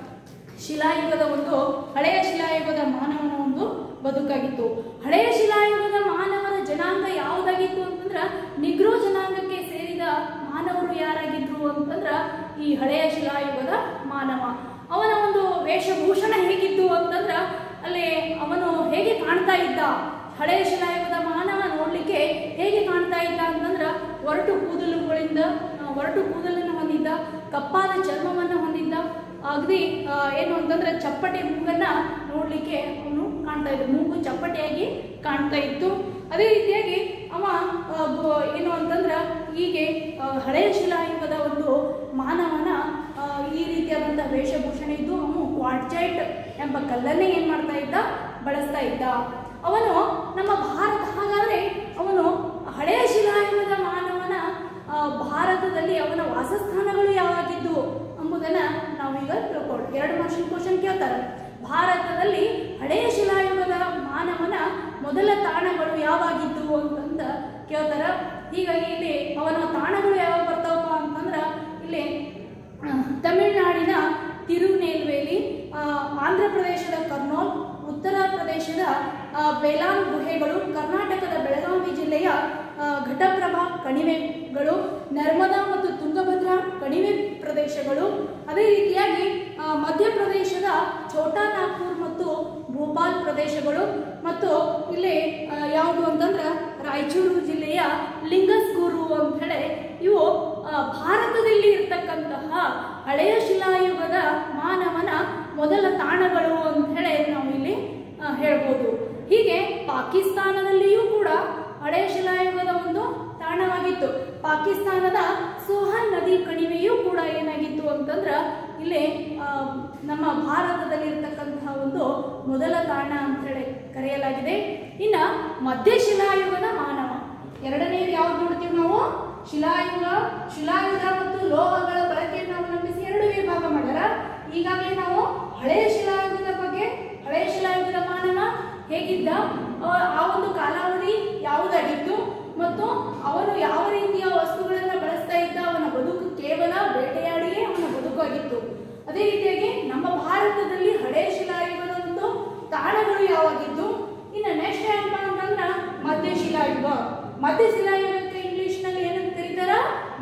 ಶಿಲಾಯುಗದ ಒಂದು ಹಳೆಯ ಶಿಲಾಯುಗದ ಮಾನವನ ಒಂದು ಬದುಕಾಗಿತ್ತು ಹಳೆಯ ಶಿಲಾಯುಗದ ಮಾನವನ ಜನಾಂಗ ಯಾವುದಾಗಿತ್ತು ಅಂತಂದ್ರ ನಿಗ್ರೋ ಜನಾಂಗಕ್ಕೆ ಸೇರಿದ ಮಾನವರು ಯಾರಾಗಿದ್ರು ಅಂತಂದ್ರ ಈ ಹಳೆಯ ಶಿಲಾಯುಗದ ಮಾನವ ಅವನ ಒಂದು ವೇಷಭೂಷಣ ಹೇಗಿತ್ತು ಅಂತಂದ್ರ ಅಲ್ಲಿ ಅವನು ಹೇಗೆ ಕಾಣ್ತಾ ಇದ್ದ ಹಳೆಯ ಶಿಲಾಯುಗದ ಮಾನವ ನೋಡ್ಲಿಕ್ಕೆ ಹೇಗೆ ಕಾಣ್ತಾ ಇದ್ದ ಅಂತಂದ್ರ ಒರಟು ಕೂದಲುಗಳಿಂದ ಆ, ಒರಟು ಕೂದಲನ್ನು ಹೊಂದಿದ್ದ ಕಪ್ಪಾದ ಚರ್ಮವನ್ನು ಹೊಂದಿದ್ದ ಅಗದಿ ಆ, ಏನು ಅಂತಂದ್ರೆ ಚಪ್ಪಟೆ ಮೂಗನ್ನ ನೋಡ್ಲಿಕ್ಕೆ ಅವನು ಕಾಣ್ತಾ ಇದ್ದ ಮೂಗು ಚಪ್ಪಟೆಯಾಗಿ ಕಾಣ್ತಾ ಇತ್ತು ಅದೇ ರೀತಿಯಾಗಿ ಅವ ಆ, ಬ- ಏನು ಅಂತಂದ್ರ ಹೀಗೆ ಆ, ಹಳೆಯ ಶಿಲಾಯುಗದ ಒಂದು ಮಾನವನ ಆ, ಈ ರೀತಿಯಾದಂತಹ ವೇಷಭೂಷಣ ಇದ್ದು ಅವನು ಕ್ವಾಡ್ಜೈಟ್ ಎಂಬ ಕಲ್ಲನ್ನೇ ಏನ್ ಮಾಡ್ತಾ ಇದ್ದ ಬಳಸ್ತಾ ಇದ್ದ ಅವನು ನಮ್ಮ ಭಾರತ ಹಾಗಾದ್ರೆ ಅವನು ಹಳೆಯ ಶಿಲಾಯುಗದ ಮಾನವನ ಆ, ಭಾರತದಲ್ಲಿ ಅವನ ವಾಸಸ್ಥಾನಗಳು ಯಾವಾಗಿದ್ದು ಎಂಬುದನ್ನ ನಾವೀಗ ತಿಳ್ಕೊಳ್ಳಿ ಎರಡು ಮಾರ್ಷನ್ ಕ್ವಶನ್ ಕೇಳ್ತಾರೆ ಭಾರತದಲ್ಲಿ ಹಳೆಯ ಶಿಲಾಯುಗದ ಮಾನವನ ಮೊದಲ ತಾಣಗಳು ಯಾವಾಗಿದ್ದು ಅಂತಂದ ಕೇಳ್ತಾರ ಹೀಗಾಗಿ ಇಲ್ಲಿ ಅವನ ತಾಣಗಳು ಯಾವಾಗ ಬರ್ತಾವಪ್ಪ ಅಂತಂದ್ರ ಇಲ್ಲಿ ಆ, ತಮಿಳುನಾಡಿನ ತಿರುನೇಲ್ವೇಲಿ ಆ, ಆಂಧ್ರ ಪ್ರದೇಶದ ಕರ್ನೂಲ್ ಉತ್ತರ ಪ್ರದೇಶದ ಆ, ಬೇಲಾನ್ ಗುಹೆಗಳು ಕರ್ನಾಟಕದ ಬೆಳಗಾವಿ ಜಿಲ್ಲೆಯ ಆ, ಘಟಪ್ರಭಾ ಕಣಿವೆಗಳು ನರ್ಮದಾ ಮತ್ತು ತುಂಗಭದ್ರಾ ಕಣಿವೆ ಪ್ರದೇಶಗಳು ಅದೇ ರೀತಿಯಾಗಿ ಆ, ಮಧ್ಯಪ್ರದೇಶದ ಛೋಟಾ ನಾಗ್ಪುರ್ ಮತ್ತು ಭೋಪಾಲ್ ಪ್ರದೇಶಗಳು ಮತ್ತು ಇಲ್ಲಿ ಆ, ಯಾವುದು ಅಂತಂದ್ರೆ ರಾಯಚೂರು ಜಿಲ್ಲೆಯ ಲಿಂಗಸ್ಗೂರು ಅಂತ ಹೇಳಿ ಇವು ಆ, ಭಾರತದಲ್ಲಿ ಇರ್ತಕ್ಕಂತಹ ಹಳೆಯ ಶಿಲಾಯುಗದ ಮಾನವನ ಮೊದಲ ತಾಣಗಳು ಅಂತ ಹೇಳಿ ನಾವು ಇಲ್ಲಿ ಆ, ಹೇಳ್ಬೋದು ಹೀಗೆ ಪಾಕಿಸ್ತಾನದಲ್ಲಿಯೂ ಕೂಡ ಹಳೆಯ ಶಿಲಾಯುಗದ ಒಂದು ತಾಣವಾಗಿತ್ತು ಪಾಕಿಸ್ತಾನದ ಸೋಹನ್ ನದಿ ಕಣಿವೆಯೂ ಕೂಡ ಏನಾಗಿತ್ತು ಅಂತಂದ್ರ ಇಲ್ಲಿ ಆ, ನಮ್ಮ ಭಾರತದಲ್ಲಿ ಇರ್ತಕ್ಕಂತಹ ಒಂದು ಮೊದಲ ತಾಣ ಅಂತ ಹೇಳಿ ಕರೆಯಲಾಗಿದೆ ಇನ್ನ ಮಧ್ಯಶಿಲಾಯುಗದ ಮಾನವ ಎರಡನೆಯದು ಯಾವ್ದು ನೋಡ್ತೀವಿ ನಾವು ಶಿಲಾಯುಗ ಶಿಲಾಯುಗ ಮತ್ತು ಲೋಹಗಳ ಬಳಕೆಯನ್ನು ಅವಲಂಬಿಸಿ ಎರಡು ವಿಭಾಗ ಮಾಡ್ಯಾರ ಈಗಾಗಲೇ ನಾವು ಹಳೆಯ ಶಿಲಾಯುಗದ ಬಗ್ಗೆ ಹಳೆಯ ಶಿಲಾಯುಗದ ಮಾನವ ಹೇಗಿದ್ದ ಆ- ಆ ಒಂದು ಕಾಲಾವಧಿ ಯಾವುದಾಗಿತ್ತು ಮತ್ತು ಅವನು ಯಾವ ರೀತಿಯ ವಸ್ತುಗಳನ್ನ ಬಳಸ್ತಾ ಇದ್ದ ಅವನ ಬದುಕು ಕೇವಲ ಬೇಟೆಯಾಡಿಯೇ ಅವನ ಬದುಕಾಗಿತ್ತು ಅದೇ ರೀತಿಯಾಗಿ ನಮ್ಮ ಭಾರತದಲ್ಲಿ ಹಳೆಯ ಶಿಲಾಯುಗದ ಒಂದು ತಾಣಗಳು ಯಾವಾಗಿದ್ದು ಇನ್ನು ನೆಕ್ಸ್ಟ್ ಏನಪ್ಪಾ ಅಂತಂದ್ರ ಮಧ್ಯಶಿಲಾಯುಗ ಮಧ್ಯಶಿಲಾಯುಗಕ್ಕೆ ಇಂಗ್ಲಿಷ್ ನಲ್ಲಿ ಏನಂತ ಕರೀತಾರ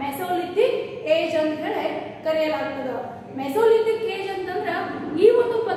ಮೆಸೋಲಿಥಿಕ್ ಏಜ್ ಅಂತ ಹೇಳಿ ಕರೆಯಲಾಗ್ತದ ಮೆಸೋಲಿಥಿಕ್ ಏಜ್ ಅಂತಂದ್ರ ಈ ಒಂದು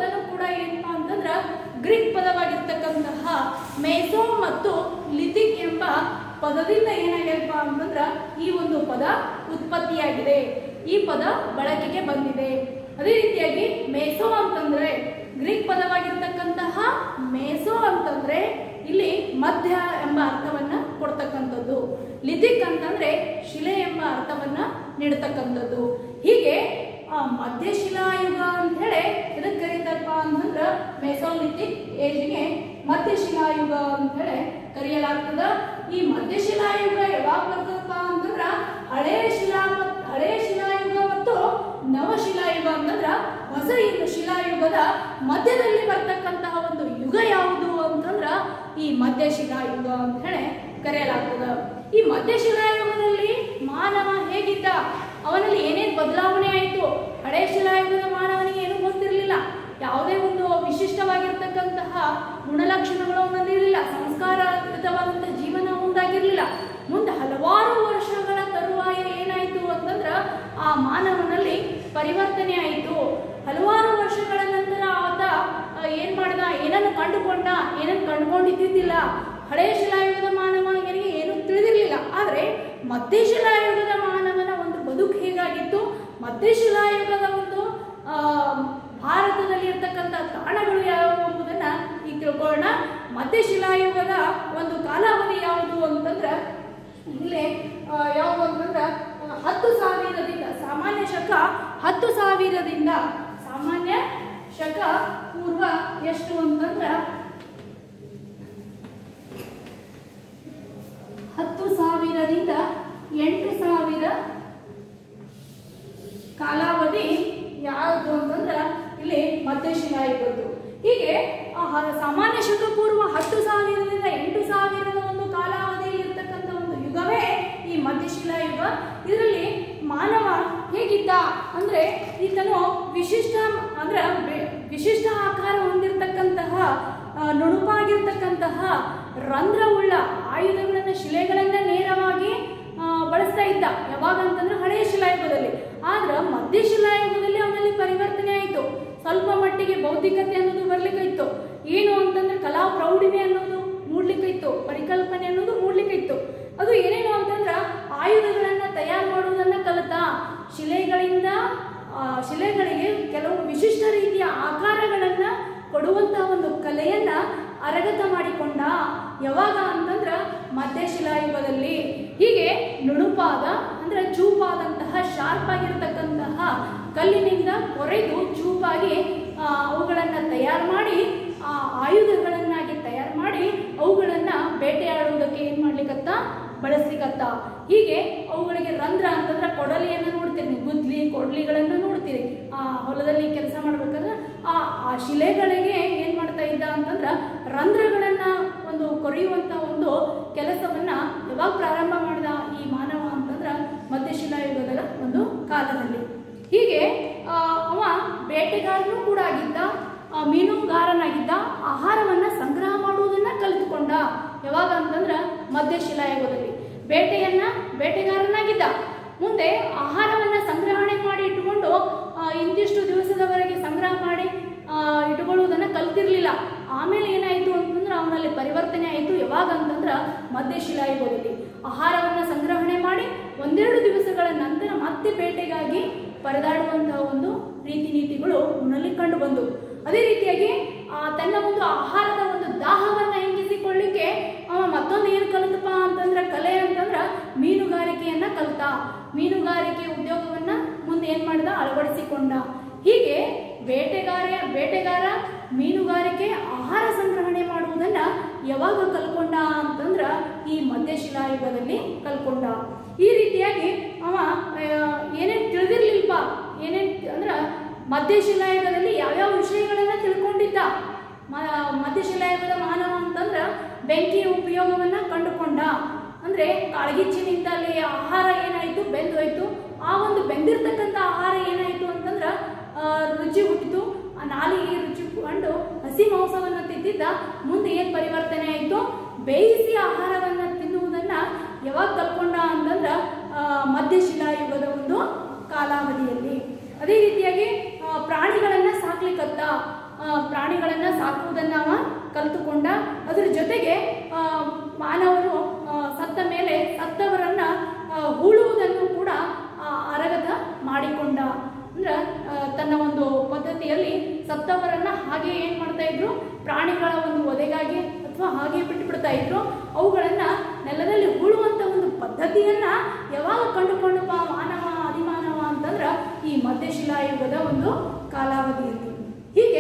ಗ್ರೀಕ್ ಪದವಾಗಿರ್ತಕ್ಕಂತಹ ಮೇಸೋ ಮತ್ತು ಲಿಥಿಕ್ ಎಂಬ ಪದದಿಂದ ಏನಾಗ್ಯದಪ್ಪ ಅಂತಂದ್ರ ಈ ಒಂದು ಪದ ಉತ್ಪತ್ತಿಯಾಗಿದೆ ಈ ಪದ ಬಳಕೆಗೆ ಬಂದಿದೆ ಅದೇ ರೀತಿಯಾಗಿ ಮೇಸೋ ಅಂತಂದ್ರೆ ಗ್ರೀಕ್ ಪದವಾಗಿರ್ತಕ್ಕಂತಹ ಮೇಸೋ ಅಂತಂದ್ರೆ ಇಲ್ಲಿ ಮಧ್ಯ ಎಂಬ ಅರ್ಥವನ್ನ ಕೊಡ್ತಕ್ಕಂಥದ್ದು ಲಿಥಿಕ್ ಅಂತಂದ್ರೆ ಶಿಲೆ ಎಂಬ ಅರ್ಥವನ್ನ ನೀಡತಕ್ಕಂಥದ್ದು ಹೀಗೆ ಆ ಮಧ್ಯಶಿಲಾಯುಗ ಅಂತ ಹೇಳಿ ಎದಕ್ಕೆ ಕರೀತಾರಪ್ಪ ಅಂತಂದ್ರ ಮೆಸೋಲಿಥಿಕ್ ಏಜ್ಗೆ ಮಧ್ಯಶಿಲಾಯುಗ ಅಂತ ಹೇಳಿ ಕರೆಯಲಾಗ್ತದ ಈ ಮಧ್ಯಶಿಲಾಯುಗ ಯಾವಾಗ ಬರ್ತದಪ್ಪ ಅಂತಂದ್ರ ಹಳೆಯ ಶಿಲಾ ಮತ್- ಹಳೆಯ ಶಿಲಾಯುಗ ಮತ್ತು ನವಶಿಲಾಯುಗ ಅಂತಂದ್ರ ಹೊಸ ಇನ್ನು ಶಿಲಾಯುಗದ ಮಧ್ಯದಲ್ಲಿ ಬರ್ತಕ್ಕಂತಹ ಒಂದು ಯುಗ ಯಾವುದು ಅಂತಂದ್ರ ಈ ಮಧ್ಯಶಿಲಾಯುಗ ಅಂತ ಹೇಳಿ ಕರೆಯಲಾಗ್ತದ ಈ ಮಧ್ಯಶಿಲಾಯುಗದಲ್ಲಿ ಮಾನವ ಹೇಗಿದ್ದ ಅವನಲ್ಲಿ ಏನೇನು ಬದಲಾವಣೆ ಆಯಿತು ಹಳೆ ಶಿಲಾಯುಗದ ಮಾನವನಿಗೆ ಏನೂ ಗೊತ್ತಿರಲಿಲ್ಲ ಯಾವುದೇ ಒಂದು ವಿಶಿಷ್ಟವಾಗಿರ್ತಕ್ಕಂತಹ ಗುಣಲಕ್ಷಣಗಳು ಅವನಲ್ಲಿ ಇರಲಿಲ್ಲ ಸಂಸ್ಕಾರಯುತವಾದಂತಹ ಜೀವನ ಉಂಟಾಗಿರಲಿಲ್ಲ ಮುಂದೆ ಹಲವಾರು ವರ್ಷಗಳ ತರುವಾಯ ಏನಾಯಿತು ಅಂತಂದ್ರ ಆ ಮಾನವನಲ್ಲಿ ಪರಿವರ್ತನೆ ಆಯಿತು ಹಲವಾರು ವರ್ಷಗಳ ನಂತರ ಆತ ಆ, ಏನ್ ಮಾಡ್ದ ಏನನ್ನು ಕಂಡುಕೊಂಡ ಏನನ್ನು ಕಂಡುಕೊಂಡಿದ್ದಿದ್ದಿಲ್ಲ ಹಳೆಯ ಶಿಲಾಯುಗದ ಮಾನವನಿಗೆ ಏನು ತಿಳಿದಿರಲಿಲ್ಲ ಆದರೆ ಮಧ್ಯಶಿಲಾಯುಗದ ಮಾನವನ ಒಂದು ಬದುಕು ಹೇಗಾಗಿತ್ತು ಮಧ್ಯಶಿಲಾಯುಗದ ಒಂದು ಆ, ಭಾರತದಲ್ಲಿ ಇರ್ತಕ್ಕಂಥ ತಾಣಗಳು ಯಾವುವು ಎಂಬುದನ್ನ ಈಗ ತಿಳ್ಕೊಳ್ಳೋಣ ಮಧ್ಯಶಿಲಾಯುಗದ ಒಂದು ಕಾಲಾವಧಿ ಯಾವುದು ಅಂತಂದ್ರೆ ಇಲ್ಲಿ ಆ, ಯಾವುದು ಅಂತಂದ್ರೆ ಆ, ಹತ್ತು ಸಾವಿರದಿಂದ ಸಾಮಾನ್ಯ ಶಕ ಹತ್ತು ಸಾವಿರದಿಂದ ಸಾಮಾನ್ಯ ಶಕ ಪೂರ್ವ ಎಷ್ಟು ಅಂತಂದ್ರೆ ಹತ್ತು ಸಾವಿರದಿಂದ ಎಂಟು ಸಾವಿರ ಕಾಲಾವಧಿ ಯಾವುದು ಅಂತಂದ್ರೆ ಇಲ್ಲಿ ಮಧ್ಯಶಿಲಾಯುಗದ್ದು ಹೀಗೆ ಆ ಹ- ಸಾಮಾನ್ಯ ಶಕ ಪೂರ್ವ ಹತ್ತು ಸಾವಿರದಿಂದ ಎಂಟು ಸಾವಿರದ ಒಂದು ಕಾಲಾವಧಿಯಲ್ಲಿ ಇರ್ತಕ್ಕಂಥ ಒಂದು ಯುಗವೇ ಈ ಮಧ್ಯಶಿಲಾಯುಗ ಇದರಲ್ಲಿ ಮಾನವ ಹೇಗಿದ್ದ ಅಂದ್ರೆ ಈತನು ವಿಶಿಷ್ಟ ಅಂದ್ರೆ ಬೆ- ವಿಶಿಷ್ಟ ಆಕಾರ ಹೊಂದಿರತಕ್ಕಂತಹ ಆ, ನುಣುಪಾಗಿರ್ತಕ್ಕಂತಹ ರಂಧ್ರವುಳ್ಳ ಆಯುಧಗಳನ್ನ ಶಿಲೆಗಳನ್ನ ನೇರವಾಗಿ ಆ, ಬಳಸ್ತಾ ಇದ್ದ ಯಾವಾಗ ಅಂತಂದ್ರೆ ಹಳೆಯ ಶಿಲಾಯುಗದಲ್ಲಿ ಆದ್ರೆ ಮಧ್ಯ ಶಿಲಾಯುಗದಲ್ಲಿ ಅವನಲ್ಲಿ ಪರಿವರ್ತನೆ ಆಯಿತು ಸ್ವಲ್ಪ ಮಟ್ಟಿಗೆ ಬೌದ್ಧಿಕತೆ ಅನ್ನೋದು ಬರ್ಲಿಕ್ಕೆ ಇತ್ತು ಏನು ಅಂತಂದ್ರೆ ಕಲಾ ಪ್ರೌಢಿಮೆ ಅನ್ನೋದು ಮೂಡ್ಲಿಕ್ಕೆ ಇತ್ತು ಪರಿಕಲ್ಪನೆ ಅನ್ನೋದು ಮೂಡ್ಲಿಕ್ಕೆ ಇತ್ತು ಅದು ಏನೇನು ಅಂತಂದ್ರ ಆಯುಧಗಳನ್ನ ತಯಾರು ಮಾಡುವುದನ್ನ ಕಲಿತ ಶಿಲೆಗಳಿಂದ ಆ, ಶಿಲೆಗಳಿಗೆ ಕೆಲವು ವಿಶಿಷ್ಟ ರೀತಿಯ ಆಕಾರಗಳನ್ನ ಕೊಡುವಂತಹ ಒಂದು ಕಲೆಯನ್ನ ಅರಗತ ಮಾಡಿಕೊಂಡ ಯಾವಾಗ ಅಂತಂದ್ರ ಮಧ್ಯಶಿಲಾಯುಗದಲ್ಲಿ ಹೀಗೆ ನುಣುಪಾದ ಅಂದ್ರೆ ಚೂಪಾದಂತಹ ಶಾರ್ಪ್ ಆಗಿರತಕ್ಕಂತಹ ಕಲ್ಲಿನಿಂದ ಕೊರೆದು ಚೂಪಾಗಿ ಆ, ಅವುಗಳನ್ನ ತಯಾರು ಮಾಡಿ ಆ ಆಯುಧಗಳನ್ನಾಗಿ ತಯಾರು ಮಾಡಿ ಅವುಗಳನ್ನ ಬೇಟೆಯಾಡುವುದಕ್ಕೆ ಏನ್ ಮಾಡ್ಲಿಕ್ಕತ್ತ ಬಳಸ್ಲಿಕ್ಕತ್ತ ಹೀಗೆ ಅವುಗಳಿಗೆ ರಂಧ್ರ ಅಂತಂದ್ರೆ ಕೊಡಲಿಯನ್ನು ನೋಡ್ತೀರಿ ನೀವು ಗುದ್ಲಿ ಕೊಡ್ಲಿಗಳನ್ನ ನೋಡ್ತೀರಿ ಆ ಹೊಲದಲ್ಲಿ ಕೆಲಸ ಮಾಡ್ಬೇಕಾದ್ರೆ ಆ ಆ ಶಿಲೆಗಳಿಗೆ ಏನ್ ಮಾಡ್ತಾ ಇದ್ದ ಅಂತಂದ್ರ ರಂಧ್ರಗಳನ್ನ ಒಂದು ಕೊರೆಯುವಂತ ಒಂದು ಕೆಲಸವನ್ನ ಯಾವಾಗ ಪ್ರಾರಂಭ ಮಾಡಿದ ಈ ಮಾನವ ಅಂತಂದ್ರ ಮಧ್ಯಶಿಲಾಯುಗದ ಒಂದು ಕಾಲದಲ್ಲಿ ಹೀಗೆ ಆ, ಅವ ಬೇಟೆಗಾರನೂ ಕೂಡ ಆಗಿದ್ದ ಆ, ಮೀನುಗಾರನಾಗಿದ್ದ ಆಹಾರವನ್ನ ಸಂಗ್ರಹ ಮಾಡುವುದನ್ನ ಕಲಿತುಕೊಂಡ ಯಾವಾಗ ಅಂತಂದ್ರ ಮಧ್ಯಶಿಲಾಯುಗದಲ್ಲಿ ಬೇಟೆಯನ್ನ ಬೇಟೆಗಾರನಾಗಿದ್ದ ಮುಂದೆ ಆಹಾರವನ್ನ ಸಂಗ್ರಹಣೆ ಮಾಡಿ ಇಟ್ಟುಕೊಂಡು ಆ, ಇಂತಿಷ್ಟು ದಿವಸದವರೆಗೆ ಸಂಗ್ರಹ ಮಾಡಿ ಆ, ಇಟ್ಕೊಳ್ಳುವುದನ್ನ ಕಲ್ತಿರ್ಲಿಲ್ಲ ಆಮೇಲೆ ಏನಾಯಿತು ಅಂತಂದ್ರೆ ಅವನಲ್ಲಿ ಪರಿವರ್ತನೆ ಆಯಿತು ಯಾವಾಗ ಅಂತಂದ್ರೆ ಮಧ್ಯಶಿಲಾಯುಗದಲ್ಲಿ ಆಹಾರವನ್ನ ಸಂಗ್ರಹಣೆ ಮಾಡಿ ಒಂದೆರಡು ದಿವಸಗಳ ನಂತರ ಮತ್ತೆ ಬೇಟೆಗಾಗಿ ಪರದಾಡುವಂತಹ ಒಂದು ರೀತಿ ನೀತಿಗಳು ಅವನಲ್ಲಿ ಕಂಡು ಬಂದು ಅದೇ ರೀತಿಯಾಗಿ ಆ, ತನ್ನ ಒಂದು ಆಹಾರದ ಒಂದು ದಾಹವನ್ನ ಹೆಂಗಿಸಿಕೊಳ್ಳಿಕ್ಕೆ ಅವ ಮತ್ತೊಂದು ಏನು ಕಲಿತಪ್ಪ ಅಂತಂದ್ರೆ ಕಲೆ ಅಂತಂದ್ರ ಮೀನುಗಾರಿಕೆಯನ್ನ ಕಲಿತ ಮೀನುಗಾರಿಕೆ ಉದ್ಯೋಗವನ್ನ ಮುಂದೆ ಏನ್ ಮಾಡ್ದ ಅಳವಡಿಸಿಕೊಂಡ ಹೀಗೆ ಬೇಟೆಗಾರ ಬೇಟೆಗಾರ ಮೀನುಗಾರಿಕೆ ಆಹಾರ ಸಂಗ್ರಹಣೆ ಮಾಡುವುದನ್ನ ಯಾವಾಗ ಕಲ್ಕೊಂಡ ಅಂತಂದ್ರ ಈ ಮಧ್ಯಶಿಲಾಯುಗದಲ್ಲಿ ಕಲ್ಕೊಂಡ ಈ ರೀತಿಯಾಗಿ ಅವ ಆ, ಏನೇನ್ ತಿಳಿದಿರ್ಲಿಲ್ಪ ಏನೇನ್ ಅಂದ್ರ ಮಧ್ಯಶಿಲಾಯುಗದಲ್ಲಿ ಯಾವ್ಯಾವ ವಿಷಯಗಳನ್ನ ತಿಳ್ಕೊಂಡಿದ್ದ ಮ- ಮಧ್ಯಶಿಲಾಯುಗದ ಮಾನವ ಅಂತಂದ್ರ ಬೆಂಕಿಯ ಉಪಯೋಗವನ್ನ ಕಂಡುಕೊಂಡ ಅಂದ್ರೆ ಕಾಳ್ಗಿಚ್ಚಿನಿಂದ ಅಲ್ಲಿ ಆಹಾರ ಏನಾಯ್ತು ಬೆಂದೋಯ್ತು ಆ ಒಂದು ಬೆಂದಿರ್ತಕ್ಕಂಥ ಆಹಾರ ಏನಾಯ್ತು ಅಂತಂದ್ರ ಆ, ರುಚಿ ಹುಟ್ಟಿತು ಆ ನಾಲಿಗೆ ರುಚಿ ಕೊಂಡು ಹಸಿ ಮಾಂಸವನ್ನ ತಿಂದಿದ್ದ ಮುಂದೆ ಏನ್ ಪರಿವರ್ತನೆ ಆಯ್ತು ಬೇಯಿಸಿ ಆಹಾರವನ್ನ ತಿನ್ನುವುದನ್ನ ಯಾವಾಗ ಕಲ್ಕೊಂಡ ಅಂತಂದ್ರ ಆ, ಮಧ್ಯಶಿಲಾಯುಗದ ಒಂದು ಕಾಲಾವಧಿಯಲ್ಲಿ ಅದೇ ರೀತಿಯಾಗಿ ಆ, ಪ್ರಾಣಿಗಳನ್ನ ಸಾಕ್ಲಿಕ್ಕತ್ತ ಆ, ಪ್ರಾಣಿಗಳನ್ನು ಸಾಕುವುದನ್ನು ಅವ ಕಲಿತುಕೊಂಡ ಅದ್ರ ಜೊತೆಗೆ ಆ, ಮಾನವರು ಆ, ಸತ್ತ ಮೇಲೆ ಸತ್ತವರನ್ನ ಆ, ಹೂಳುವುದನ್ನು ಕೂಡ ಆ, ಅರಗತ ಮಾಡಿಕೊಂಡ ಅಂದ್ರೆ ಆ, ತನ್ನ ಒಂದು ಪದ್ಧತಿಯಲ್ಲಿ ಸತ್ತವರನ್ನ ಹಾಗೆ ಏನ್ ಮಾಡ್ತಾ ಇದ್ರು ಪ್ರಾಣಿಗಳ ಒಂದು ಒದೆಗಾಗಿ ಅಥವಾ ಹಾಗೆ ಬಿಟ್ಟು ಬಿಡ್ತಾ ಇದ್ರು ಅವುಗಳನ್ನ ನೆಲದಲ್ಲಿ ಹೂಳುವಂತ ಒಂದು ಪದ್ಧತಿಯನ್ನ ಯಾವಾಗ ಕಂಡುಕೊಂಡಪ್ಪ ಮಾನವ ಆದಿಮಾನವ ಅಂತಂದ್ರ ಈ ಮಧ್ಯಶಿಲಾಯುಗದ ಒಂದು ಕಾಲಾವಧಿಯಲ್ಲಿ ಹೀಗೆ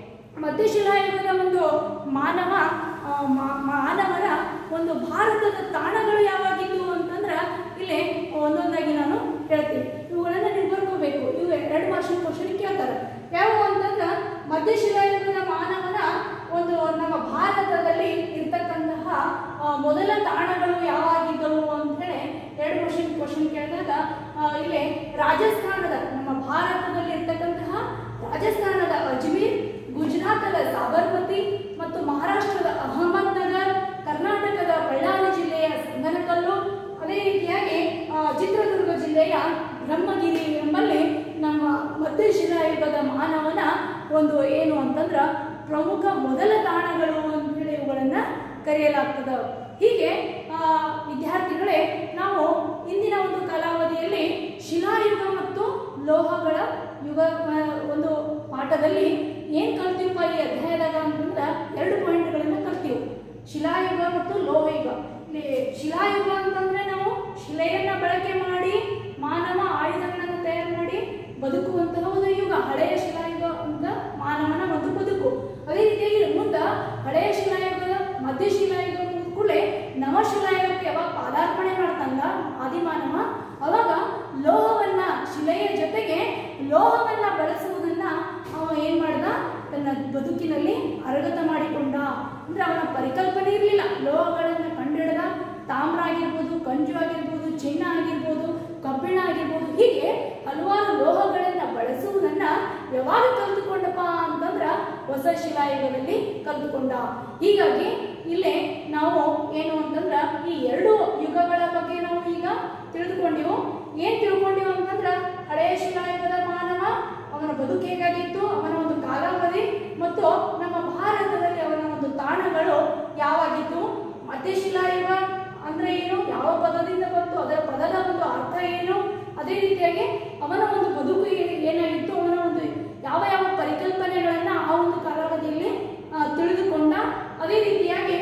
ಮಧ್ಯಶಿಲಾಯುಗದ ಒಂದು ಮಾನವ ಆ, ಮಾ- ಮಾನವರ ಒಂದು ಭಾರತದ ತಾಣಗಳು ಯಾವಾಗಿದ್ದು ಅಂತಂದ್ರ ಇಲ್ಲಿ ಒಂದೊಂದಾಗಿ ನಾನು ಹೇಳ್ತೀನಿ ಇವುಗಳನ್ನ ನೀವು ಬರ್ಕೋಬೇಕು ಇವು ಎರಡು ಮಾರ್ಷನ್ ಕ್ವಶನ್ ಕೇಳ್ತಾರೆ ಯಾವ ಅಂತಂದ್ರ ಮಧ್ಯಶಿಲಾಯುಗದ ಮಾನವನ ಒಂದು ನಮ್ಮ ಭಾರತದಲ್ಲಿ ಇರ್ತಕ್ಕಂತಹ ಆ, ಮೊದಲ ತಾಣಗಳು ಯಾವಾಗಿದ್ದವು ಅಂತ ಹೇಳಿ ಎರಡು ಕ್ವಶನ್ ಕ್ವಶನ್ ಕೇಳಿದಾಗ ಆ, ಇಲ್ಲಿ ರಾಜಸ್ಥಾನದ ನಮ್ಮ ಭಾರತದಲ್ಲಿ ಇರ್ತಕ್ಕಂತಹ ರಾಜಸ್ಥಾನದ ಅಜ್ಮೀರ್ ಗುಜರಾತದ ಸಾಬರ್ಮತಿ ಮತ್ತು ಮಹಾರಾಷ್ಟ್ರದ ಅಹಮದ್ನಗರ್ ಕರ್ನಾಟಕದ ಬಳ್ಳಾರಿ ಜಿಲ್ಲೆಯ ಸಂಗನಕಲ್ಲು ಅದೇ ರೀತಿಯಾಗಿ ಆ, ಚಿತ್ರದುರ್ಗ ಜಿಲ್ಲೆಯ ಬ್ರಹ್ಮಗಿರಿ ಎಂಬಲ್ಲಿ ನಮ್ಮ ಮಧ್ಯಶಿಲಾಯುಗದ ಮಾನವನ ಒಂದು ಏನು ಅಂತಂದ್ರ ಪ್ರಮುಖ ಮೊದಲ ತಾಣಗಳು ಅಂತ ಹೇಳಿ ಇವುಗಳನ್ನ ಕರೆಯಲಾಗ್ತದ ಹೀಗೆ ಆ, ವಿದ್ಯಾರ್ಥಿಗಳೇ ನಾವು ಇಂದಿನ ಒಂದು ಕಾಲಾವಧಿಯಲ್ಲಿ ಶಿಲಾಯುಗ ಮತ್ತು ಲೋಹಗಳ ಯುಗ ಆ, ಒಂದು ಪಾಠದಲ್ಲಿ ಏನ್ ಕಲ್ತೀವಪ್ಪ ಈ ಅಧ್ಯಾಯದಾಗ ಅಂತಂದ್ರ ಎರಡು ಪಾಯಿಂಟ್ಗಳನ್ನ ಕಲ್ತೀವಿ ಶಿಲಾಯುಗ ಮತ್ತು ಲೋಹಯುಗ ಇಲ್ಲಿ ಶಿಲಾಯುಗ ಅಂತಂದ್ರೆ ನಾವು ಶಿಲೆಯನ್ನ ಬಳಕೆ ಮಾಡಿ ಮಾನವ ಆಯುಧಗಳನ್ನು ತಯಾರು ಮಾಡಿ ಬದುಕುವಂತಹ ಒಂದು ಯುಗ ಹಳೆಯ ಶಿಲಾಯುಗ ಅಂತ ಮಾನವನ ಒಂದು ಬದುಕು ಅದೇ ರೀತಿಯಾಗಿ ಮುಂದ ಹಳೆಯ ಶಿಲಾಯುಗದ ಮಧ್ಯ ಶಿಲಾಯುಗ ಕೂಡಲೇ ನವಶಿಲಾಯುಗಕ್ಕೆ ಯಾವಾಗ ಪಾದಾರ್ಪಣೆ ಮಾಡ್ತಂಗ ಆದಿಮಾನವ ಅವಾಗ ಲೋಹವನ್ನ ಶಿಲೆಯ ಜೊತೆಗೆ ಲೋಹವನ್ನ ಬಳಸುವುದನ್ನ ಅವ ಏನ್ ಮಾಡ್ದ ತನ್ನ ಬದುಕಿನಲ್ಲಿ ಅರಗತ ಮಾಡಿಕೊಂಡ ಅಂದ್ರೆ ಅವನ ಪರಿಕಲ್ಪನೆ ಇರಲಿಲ್ಲ ಲೋಹಗಳನ್ನ ಕಂಡಿಡ್ದ ತಾಮ್ರ ಆಗಿರ್ಬೋದು ಕಂಜು ಆಗಿರ್ಬೋದು ಚಿನ್ನ ಆಗಿರ್ಬೋದು ಕಬ್ಬಿಣ ಆಗಿರ್ಬೋದು ಹೀಗೆ ಹಲವಾರು ಲೋಹಗಳನ್ನ ಬಳಸುವುದನ್ನ ಯಾವಾಗ ಕಲ್ತುಕೊಂಡಪ್ಪ ಅಂತಂದ್ರ ಹೊಸ ಶಿಲಾಯುಗದಲ್ಲಿ ಕಲ್ತುಕೊಂಡ ಹೀಗಾಗಿ ಇಲ್ಲೇ ನಾವು ಏನು ಅಂತಂದ್ರ ಈ ಎರಡು ಯುಗಗಳ ಬಗ್ಗೆ ನಾವು ಈಗ ತಿಳಿದುಕೊಂಡಿವು ಏನ್ ತಿಳ್ಕೊಂಡಿವು ಅಂತಂದ್ರ ಹಳೆಯ ಶಿಲಾಯುಗದ ಮಾನವ ಅವನ ಬದುಕು ಹೇಗಾಗಿತ್ತು ಅವನ ಒಂದು ಕಾಲಾವಧಿ ಮತ್ತು ನಮ್ಮ ಭಾರತದಲ್ಲಿ ಅವನ ಒಂದು ತಾಣಗಳು ಯಾವಾಗಿತ್ತು ಮಧ್ಯಶಿಲಾಯುಗ ಅಂದ್ರೆ ಏನು ಯಾವ ಪದದಿಂದ ಬಂತು ಅದರ ಪದದ ಒಂದು ಅರ್ಥ ಏನು ಅದೇ ರೀತಿಯಾಗಿ ಅವನ ಒಂದು ಬದುಕು ಏ- ಏನಾಗಿತ್ತು ಅವನ ಒಂದು ಯಾವ ಯಾವ ಪರಿಕಲ್ಪನೆಗಳನ್ನ ಆ ಒಂದು ಕಾಲಾವಧಿಯಲ್ಲಿ ಆ, ತಿಳಿದುಕೊಂಡ ಅದೇ ರೀತಿಯಾಗಿ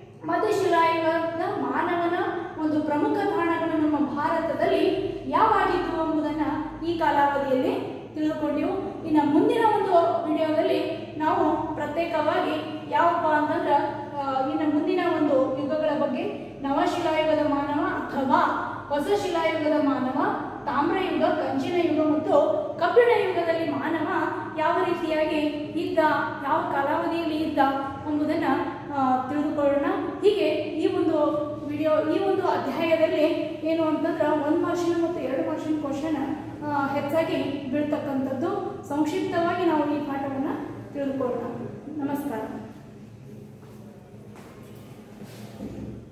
ಮಧ್ಯಶಿಲಾಯುಗದ ಮಾನವನ ಒಂದು ಪ್ರಮುಖ ತಾಣಗಳು ನಮ್ಮ ಭಾರತದಲ್ಲಿ ಯಾವಾಗಿತ್ತು ಎಂಬುದನ್ನ ಈ ಕಾಲಾವಧಿಯಲ್ಲಿ ತಿಳಿದುಕೊಂಡಿವು ಇನ್ನು ಮುಂದಿನ ಒಂದು ವಿಡಿಯೋದಲ್ಲಿ ನಾವು ಪ್ರತ್ಯೇಕವಾಗಿ ಯಾವಪ್ಪ ಅಂತಂದ್ರ ಆ, ಇನ್ನು ಮುಂದಿನ ಒಂದು ಯುಗಗಳ ಬಗ್ಗೆ ನವಶಿಲಾಯುಗದ ಮಾನವ ಅಥವಾ ಹೊಸ ಶಿಲಾಯುಗದ ಮಾನವ ತಾಮ್ರಯುಗ ಕಂಚಿನ ಯುಗ ಮತ್ತು ಕಬ್ಬಿಣ ಯುಗದಲ್ಲಿ ಮಾನವ ಯಾವ ರೀತಿಯಾಗಿ ಇದ್ದ ಯಾವ ಕಾಲಾವಧಿಯಲ್ಲಿ ಇದ್ದ ಎಂಬುದನ್ನ ಆ, ತಿಳಿದುಕೊಳ್ಳೋಣ ಹೀಗೆ ಈ ಒಂದು ವಿಡಿಯೋ ಈ ಒಂದು ಅಧ್ಯಾಯದಲ್ಲಿ ಏನು ಅಂತಂದ್ರೆ ಒಂದು ಮಾರ್ಷನ್ ಮತ್ತು ಎರಡು ಮಾರ್ಷನ್ ಕ್ವಶನ್ ಹೆಚ್ಚಾಗಿ ಬೀಳ್ತಕ್ಕಂಥದ್ದು ಸಂಕ್ಷಿಪ್ತವಾಗಿ ನಾವು ಈ ಪಾಠವನ್ನು ತಿಳಿದುಕೊಳ್ಳೋಣ ನಮಸ್ಕಾರ